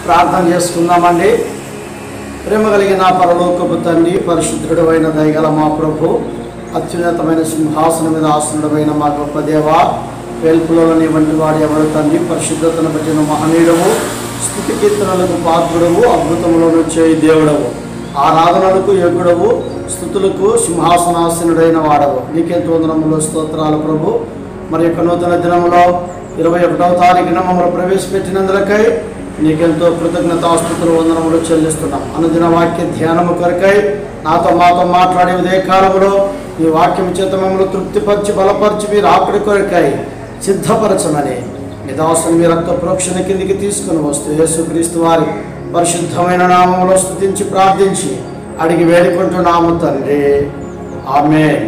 ప్రార్థన చేసుకుందామండి ప్రేమ కలిగిన పరలోకపు తండ్రి పరిశుద్ధుడు అయిన దయగల మా ప్రభు అత్యున్నతమైన సింహాసనం మీద ఆసనుడమైన మా గొప్ప దేవ వేల్పులోని వంటి వాడు ఎవరు తండ్రి పరిశుద్ధతను బట్టిన మహనీయుడము స్థుతి కీర్తనలకు పాత్రుడవు అద్భుతములను చేయి దేవుడవు ఆరాధనలకు యోగుడవు స్థుతులకు సింహాసనాసనుడైన వాడవు నీకెంతో వందనములు స్తోత్రాలు ప్రభు మరి యొక్క నూతన దినములో ఇరవై ఒకటవ తారీఖున మమ్మల్ని ప్రవేశపెట్టినందులకై నీకెంతో కృతజ్ఞతాస్తుతులు వందనములు చెల్లిస్తున్నాం అనుదిన వాక్య ధ్యానము కొరకై నాతో మాతో మాట్లాడే ఉదయ కాలంలో ఈ వాక్యం చేత మమ్మల్ని తృప్తిపరిచి బలపరిచి మీరు ఆకడి కొరకై సిద్ధపరచమని మీ దాసుని మీ రక్త ప్రోక్షణ కిందికి తీసుకుని వస్తూ యేసుక్రీస్తు వారి పరిశుద్ధమైన నామములో స్తుతించి ప్రార్థించి అడిగి వేడుకుంటున్నాము తండ్రి ఆమేన్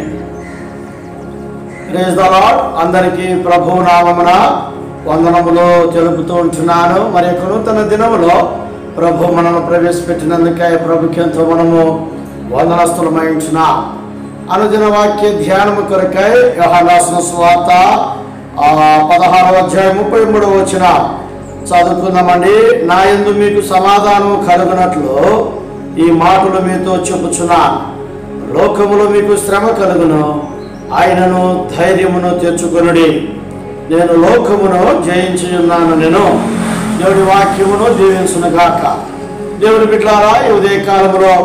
ప్రేజ్ ద లార్డ్ అందరికీ ప్రభు నామమున వందనములు తెలుపుతూ ఉంటున్నాను మరి యొక్క నూతన దినములో ప్రభు మనల్ని ప్రవేశపెట్టినందుకే ప్రభుకి ఎంతో మనము వందనస్తులమై ఉంటున్నాం అనుదిన వాక్య ధ్యానము కొరకై యోహానాసన స్వాత పదహారవ అధ్యాయం ముప్పై మూడవ వచ్చిన చదువుకుందామండి నా యందు మీకు సమాధానం కలుగునట్లు ఈ మాటలు మీతో చెప్పుచున్నాను లోకములో మీకు శ్రమ కలుగును ఆయనను ధైర్యమును తెచ్చుకొనుడి నేను లోకమును జయించి ఉన్నాను నేను దేవుడి వాక్యమును దీవించునుగాక దేవుడి బిడ్డారా ఈ ఉదయ కాలంలో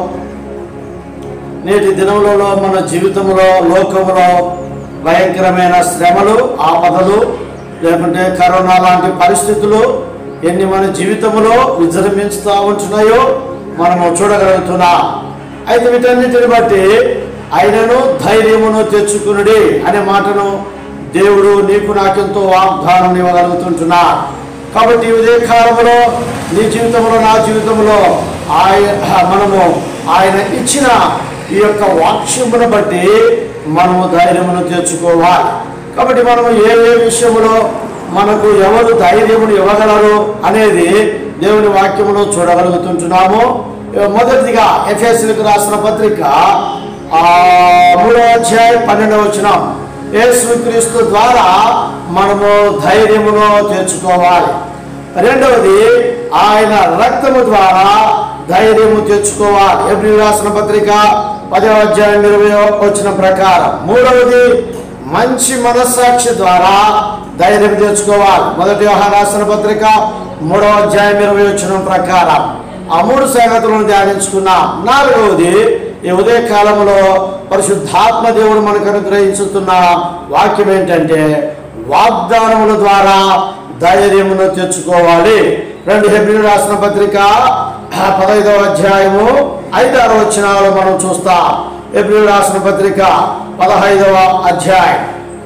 నేటి దినములలో మన జీవితంలో లోకములో భయంకరమైన శ్రమలు ఆపదలు లేకుంటే కరోనా లాంటి పరిస్థితులు ఎన్ని మన జీవితంలో విజృంభిస్తూ ఉంటున్నాయో మనము చూడగలుగుతున్నాం అయితే వీటన్నిటిని బట్టి ఆయనను ధైర్యమును తెచ్చుకునుడి అనే మాటను దేవుడు నీకు నాకెంతో వాగ్దానం ఇవ్వగలుగుతుంటున్నా కాబట్టి ఈ ఉదయ కాలంలో నీ జీవితంలో నా జీవితంలో ఆయన మనము ఆయన ఇచ్చిన ఈ యొక్క వాక్యమును బట్టి మనము ధైర్యమును తెచ్చుకోవాలి కాబట్టి మనము ఏ ఏ విషయంలో మనకు ఎవరు ధైర్యమును ఇవ్వగలరు అనేది దేవుని వాక్యములో చూడగలుగుతుంటున్నాము మొదటిగా ఎఫ్ఎస్లకు రాసిన పత్రిక ఆ మూడవ అధ్యాయం పన్నెండవ వచనం యేసుక్రీస్తు ద్వారా మనము ధైర్యమును తెచ్చుకోవాలి రెండవది ఆయన రక్తము ద్వారా ధైర్యము తెచ్చుకోవాలి ఎప్పుడు రాసిన పత్రిక పదవ అధ్యాయం ఇరవై వచ్చిన ప్రకారం మూడవది మంచి మనస్సాక్షి ద్వారా ధైర్యం తెచ్చుకోవాలి మొదటి వ్యవహార రాసిన పత్రిక మూడవ అధ్యాయం ఇరవై వచ్చిన ప్రకారం ఆ మూడు సంగతులను ధ్యానించుకున్నాం నాలుగవది ఈ ఉదయ కాలంలో పరిశుద్ధాత్మ దేవుడు మనకు అనుగ్రహించుతున్న వాక్యం ఏంటంటే వాగ్దానముల ద్వారా ధైర్యమును తెచ్చుకోవాలి రెండు హెబ్రిల్ రాసిన పత్రిక పదహైదవ అధ్యాయము ఐదారు వచనాలు మనం చూస్తాం ఏప్రిల్ రాసిన పత్రిక పదహైదవ అధ్యాయం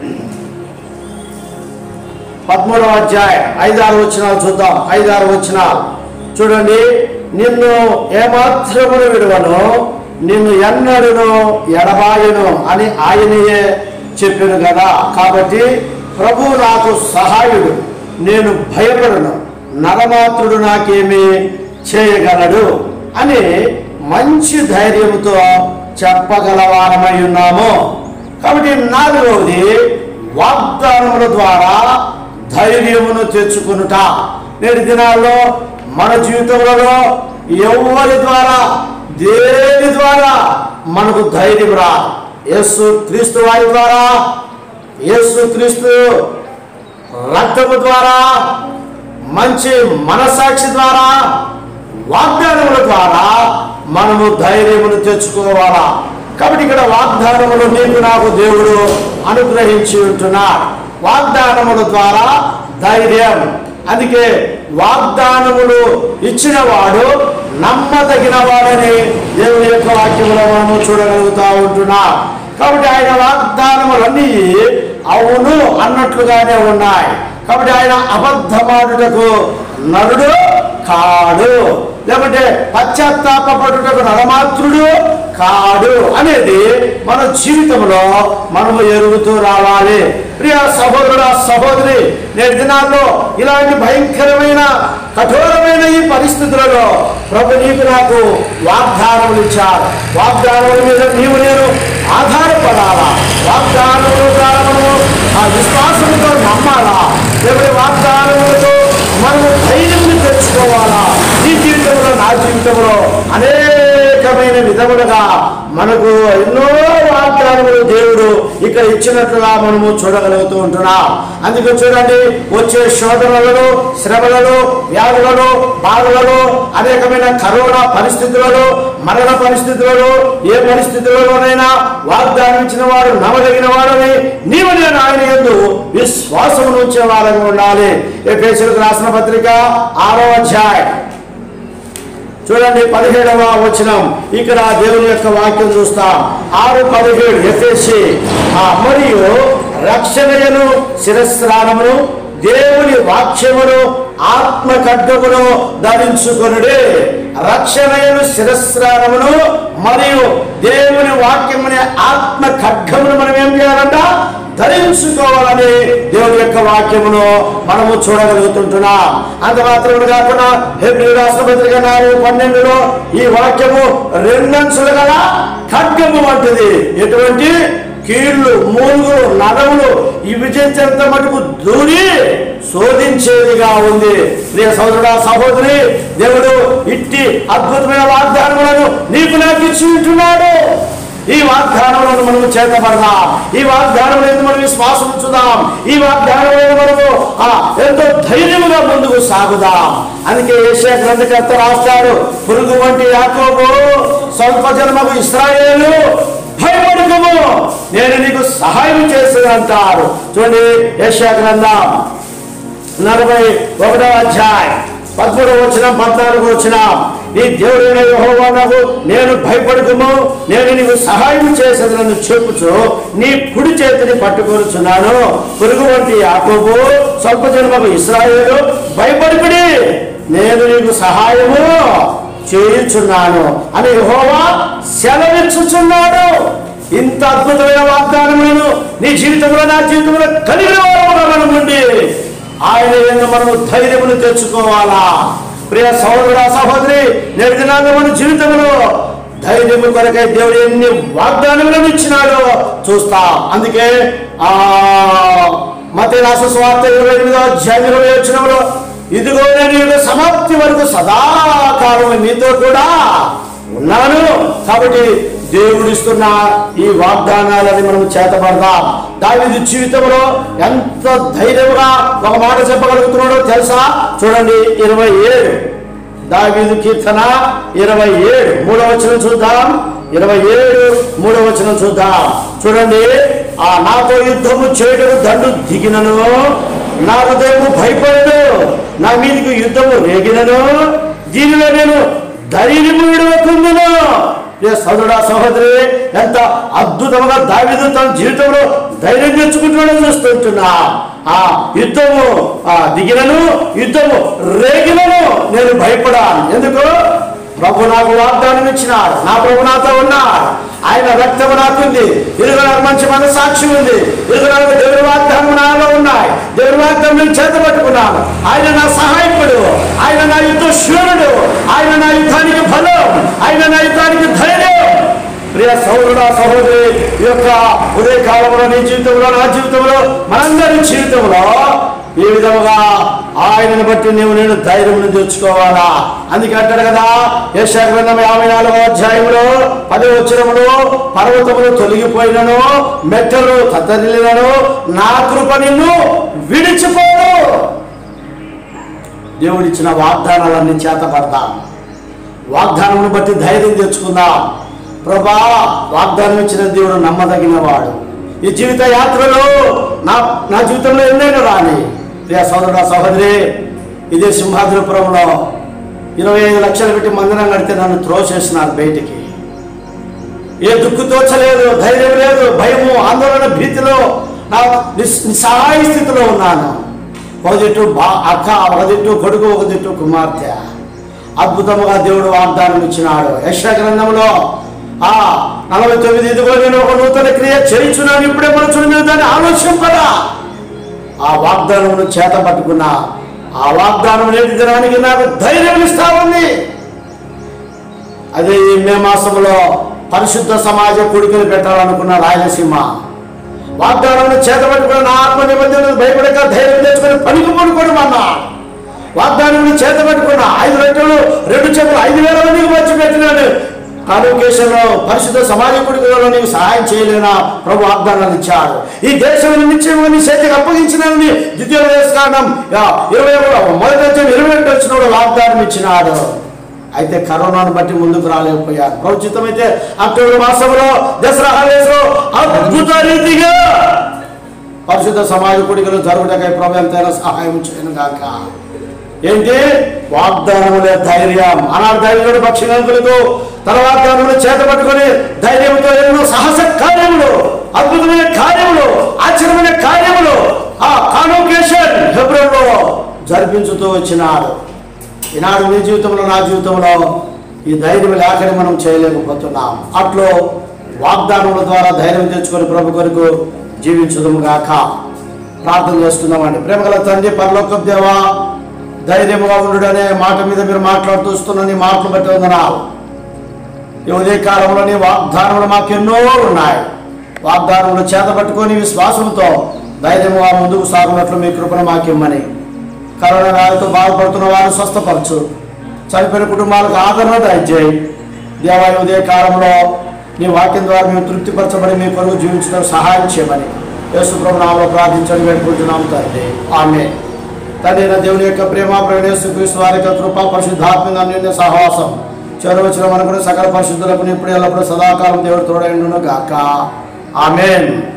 పదమూడవ అధ్యాయం ఐదారు వచనాలు చూద్దాం ఐదారు వచనాలు చూడండి నిన్ను ఏమాత్రమును విడువను నిన్ను ఎన్నడును ఎడబాయను అని ఆయనయే చెప్పాను కదా కాబట్టి ప్రభు నాకు సహాయుడు నేను భయపడను నరమాత్రుడు నాకేమి చేయగలడు అని మంచి ధైర్యంతో చెప్పగలవారమై ఉన్నాము కాబట్టి నాలుగవది వాగ్దానముల ద్వారా ధైర్యమును తెచ్చుకునుట నేటి దినాల్లో మన జీవితంలో ఎవరి ద్వారా దేని ద్వారా మనకు ధైర్యం రా యేసు క్రీస్తు వారి ద్వారా యేసు క్రీస్తు రక్తము ద్వారా మంచి మనసాక్షి ద్వారా వాగ్దానముల ద్వారా మనము ధైర్యమును తెచ్చుకోవాలా కాబట్టి ఇక్కడ వాగ్దానములు నీకు నాకు దేవుడు అనుగ్రహించి ఉంటున్నాడు వాగ్దానముల ద్వారా ధైర్యం అందుకే వాగ్దానములు ఇచ్చిన వాడు నమ్మదగిన వాడని దేవుని యొక్క వాక్యములో మనము చూడగలుగుతా ఉంటున్నాం కాబట్టి ఆయన వాగ్దానములన్నీ అవును అన్నట్లుగానే ఉన్నాయి కాబట్టి ఆయన అబద్ధమాడుటకు నరుడు కాడు లేకుంటే పశ్చాత్తాపడుటకు నరమాత్రుడు కాడు అనేది మన జీవితంలో మనము ఎరుగుతూ రావాలి ప్రియ సహోదరుడ సహోదరి నేటి దినాల్లో ఇలాంటి భయంకరమైన కఠోరమైన ఈ పరిస్థితులలో ప్రభు నీకు నాకు వాగ్దానములు ఇచ్చారు వాగ్దానముల మీద నీవు నేను ఆధారపడాలా వాగ్దానముల ద్వారా మనము ఆ విశ్వాసంతో నమ్మాలా ఎవరి వాగ్దానములతో మనము ధైర్యం తెచ్చుకోవాలా ఈ విధములుగా మనకు ఎన్నో వాగ్దానములు దేవుడు ఇక్కడ ఇచ్చినట్లుగా మనము చూడగలుగుతూ ఉంటున్నాం అందుకే చూడండి వచ్చే శోధనలలో శ్రమలలో వ్యాధులలో బాధలలో అనేకమైన కరోనా పరిస్థితులలో మరణ పరిస్థితులలో ఏ పరిస్థితులలోనైనా వాగ్దానం ఇచ్చిన వారు నమ్మదగిన వారని నీవు నేను ఆయన ఎందు విశ్వాసం ఉంచే వారంగా ఉండాలి ఎఫెసీలకు రాసిన పత్రిక ఆరో అధ్యాయం చూడండి పదిహేడవ వచనం ఇక్కడ దేవుని యొక్క వాక్యం చూస్తాం ఆరు పదిహేడు ఎఫ్ఎస్సి మరియు రక్షణయను శిరస్నానమును దేవుని వాక్యమును ఆత్మ ఖడ్గమును ధరించుకొనుడే రక్షణయను శిరస్నానమును మరియు దేవుని వాక్యముని ఆత్మ ఖడ్గమును మనం ఏం చేయాలంట ధరించుకోవాలని దేవుని యొక్క వాక్యమును మనము చూడగలుగుతుంటున్నాం అంత మాత్రమే కాకుండా హెబ్రి రాష్ట్ర పత్రిక నాలుగు పన్నెండులో ఈ వాక్యము రెండంచులు గల ఖడ్గము వంటిది ఎటువంటి కీళ్లు మూలుగులు నడములు ఈ విజయించేంత మటుకు దూరి శోధించేదిగా ఉంది ప్రియ సోదరుడా సహోదరి దేవుడు ఇట్టి అద్భుతమైన వాగ్దానములను నీకు నాకు ఇచ్చి ఉంటున్నాడు ఈ వాగ్దానములను మనము చేతపడదాం ఈ వాగ్దానం లేదు మనం విశ్వాసం ఉంచుదాం ఈ వాగ్దానం లేదు మనము ఆ, ఎంతో ధైర్యముగా ముందుకు సాగుదాం అందుకే ఏషియా గ్రంథకర్త రాస్తాడు పురుగు వంటి యాకోబు స్వల్ప జన్మకు ఇస్రాయేలు భయపడకము నేను నీకు సహాయం చేసేది అంటారు చూడండి ఏషియా గ్రంథం నలభై ఒకటో అధ్యాయం పదమూడవ వచ్చిన పద్నాలుగు వచ్చిన నీ దేవుడైన యెహోవా నాకు నేను భయపడకము నేను నీకు సహాయం చేసేదనని చెప్పుచు నీ కుడి చేతిని పట్టుకొనుచున్నాను పురుగు వంటి యాకోబు స్వల్ప జన్మకు ఇస్రాయేలు భయపడుకుడి నేను నీకు సహాయము చేయుచున్నాను అని యెహోవా సెలవిచ్చుచున్నాడు ఇంత అద్భుతమైన వాగ్దానములను నీ జీవితంలో నా జీవితంలో కలిగిన వారముగా మనం ఉండి ఆయన ఎందు మనము ధైర్యమును తెచ్చుకోవాలా ప్రియ సహోదర సహోదరి నేటి దినాల్లో మన జీవితంలో ధైర్యము కొరకై దేవుడు ఎన్ని వాగ్దానములను ఇచ్చినాడో చూస్తాం అందుకే ఆ మత రాష్ట్ర స్వార్థ ఇరవై ఎనిమిదో అధ్యాయం ఇరవై వచ్చినంలో ఇదిగో నేను యుగ సమాప్తి వరకు సదాకాలం మీతో కూడా ఉన్నాను కాబట్టి దేవుడిస్తున్న ఈ వాగ్దానాలని మనం చేతపడదాం దావిది జీవితంలో ఎంత ధైర్యంగా ఒక మాట చెప్పగలుగుతున్నాడో తెలుసా చూడండి ఇరవై ఏడు దావీదు కీర్తన ఇరవై ఏడు మూడవ వచనం చూద్దాం ఇరవై ఏడు మూడవ వచనం చూద్దాం చూడండి ఆ నాతో యుద్ధము చేయడం దండు దిగినను నా హృదయము భయపడదు నా మీదకి యుద్ధము రేగినను దీనిలో నేను ధైర్యము విడవకుందును ఏ సోదరుడా సహోదరి ఎంత అద్భుతంగా దావిదు తన జీవితంలో ధైర్యం తెచ్చుకుంటున్నాడో చూస్తుంటున్నా ఆ యుద్ధము ఆ దిగినను యుద్ధము రేగినను నేను భయపడాను ఎందుకు ప్రభు నాకు వాగ్దానం ఇచ్చినాడు నా ప్రభు నాతో ఉన్నాడు ఆయన రక్తము నాకుంది ఇరుగు నాకు మంచి మనసాక్షి ఉంది ఇరుగు నాకు దేవుని వాగ్దానం నాలో ఉన్నాయి దేవుని వాగ్దానం నేను చేత పట్టుకున్నాను ఆయన నా సహాయకుడు ఆయన నా యుద్ధ శూరుడు ఆయన నా యుద్ధానికి బలం ఆయన నా యుద్ధానికి ధైర్యం ప్రియ సౌరుడా సహోదరి ఈ యొక్క ఉదయ కాలంలో నీ జీవితంలో నా జీవితంలో మనందరి జీవితంలో ఈ విధముగా ఆయనను బట్టి నీవు నేను ధైర్యం తెచ్చుకోవాలా అందుకే అంటాడు కదా యశా గ్రంథం యాభై నాలుగో అధ్యాయంలో పది వచ్చినములు పర్వతములు తొలగిపోయినను మెట్టలు తత్తరిల్లినను నా కృప నిన్ను విడిచిపోను దేవుడిచ్చిన వాగ్దానాలన్నీ చేతపడతాం వాగ్దానమును బట్టి ధైర్యం తెచ్చుకుందాం ప్రభా వాగ్దానం ఇచ్చిన దేవుడు నమ్మదగిన వాడు ఈ జీవిత యాత్రలో నా నా జీవితంలో ఎన్నైనా రాని ప్రియ సోదరుడ సహోదరి ఇదే సింహాద్రిపురంలో ఇరవై ఐదు లక్షలు పెట్టి మందిరం కడితే నన్ను త్రోసేసినారు బయటికి ఏ దుక్కు తోచలేదు ధైర్యం లేదు భయము ఆందోళన భీతిలో నా నిస్ నిస్సహాయ స్థితిలో ఉన్నాను ఒక దిట్టు బా అక్క ఒక దిట్టు కొడుకు ఒక దిట్టు కుమార్తె అద్భుతముగా దేవుడు వాగ్దానం ఇచ్చినాడు యశ గ్రంథంలో ఆ నలభై తొమ్మిది ఇదిగో నేను ఒక నూతన క్రియ చేయించున్నాను ఇప్పుడే మనసును మీద దాన్ని ఆలోచింపదా ఆ వాగ్దానమును చేత పట్టుకున్నా ఆ వాగ్దానం నేటి దినానికి నాకు ధైర్యం ఇస్తా ఉంది అదే ఈ మే మాసంలో పరిశుద్ధ సమాజ కొడుకులు పెట్టాలనుకున్న రాయలసీమ వాగ్దానం చేతబట్టుకుని నా ఆత్మ నిబంధనలు భయపడక ధైర్యం తెచ్చుకొని పనికి పడుకోవడం అన్నా వాగ్దానం చేతబట్టుకున్న ఐదు రెట్టలు రెండు చెప్పులు ఐదు వేల మందికి వచ్చి పెట్టినాడు కాన్వకేషన్ పరిశుద్ధ సమాజ కుడిలో నీకు సహాయం చేయలేనా ప్రభు వాగ్దానాలు ఇచ్చాడు ఈ దేశం నిత్యం నీ చేతికి అప్పగించినని ద్వితీయ కారణం ఇరవై మొదటి వచ్చి ఇరవై ఒకటి వచ్చిన వాగ్దానం ఇచ్చినాడు అయితే కరోనాను బట్టి ముందుకు రాలేకపోయారు ప్రవచితమైతే అక్టోబర్ మాసంలో దసరా హాలిడేస్లో అద్భుత రీతిగా పరిశుద్ధ సమాజ కుడికలు జరుగుటకై ప్రభు ఎంతైనా సహాయం చేయను గాక ఏంటి వాగ్దానములే ధైర్యం ఆనాడు ధైర్యుడు పక్షిగంకులతో తన వాగ్దానములు చేత పట్టుకొని ధైర్యంతో ఎన్నో సాహస కార్యములు అద్భుతమైన కార్యములు ఆశ్చర్యమైన కార్యములు ఆ కాన్వకేషన్ ఫిబ్రవరిలో జరిపించుతూ వచ్చినాడు ఈనాడు నీ జీవితంలో నా జీవితంలో ఈ ధైర్యం లేకని మనం చేయలేకపోతున్నాం అట్లో వాగ్దానముల ద్వారా ధైర్యం తెచ్చుకొని ప్రభు కొరకు జీవించదుము గాక ప్రార్థన చేసుకుందామండి ప్రేమగల తండ్రి పరలోక దేవా ధైర్యముగా ఉండు అనే మాట మీద మీరు మాట్లాడుతూ వస్తున్న నీ మాటలు బట్టి వందనాలు ఈ ఉదయ కాలంలో నీ వాగ్దానములు మాకెన్నో ఉన్నాయి వాగ్దానములు చేత పట్టుకొని విశ్వాసంతో ధైర్యముగా ముందుకు సాగునట్లు మీ కృపను మాకిమ్మని కరోనా వ్యాధితో బాధపడుతున్న వారు స్వస్థపరచు చనిపోయిన కుటుంబాలకు ఆదరణ దయచేయి దేవా ఈ ఉదయ కాలంలో నీ వాక్యం ద్వారా మేము తృప్తిపరచబడి మీ కొరకు జీవించడం సహాయం చేయమని యేసు ప్రభునామలో ప్రార్థించడం వేడుకుంటున్నాం తండ్రి ఆమె తండ్రి అయిన దేవుని యొక్క ప్రేమ ప్రవేశ క్రీస్తు వారి యొక్క కృప పరిశుద్ధాత్మక అన్యోన్య సహవాసం చేరవచ్చిన మనకు సకల పరిశుద్ధులకు ఇప్పుడు ఎల్లప్పుడూ సదాకాలం దేవుడు తోడైండును గాక ఆమెన్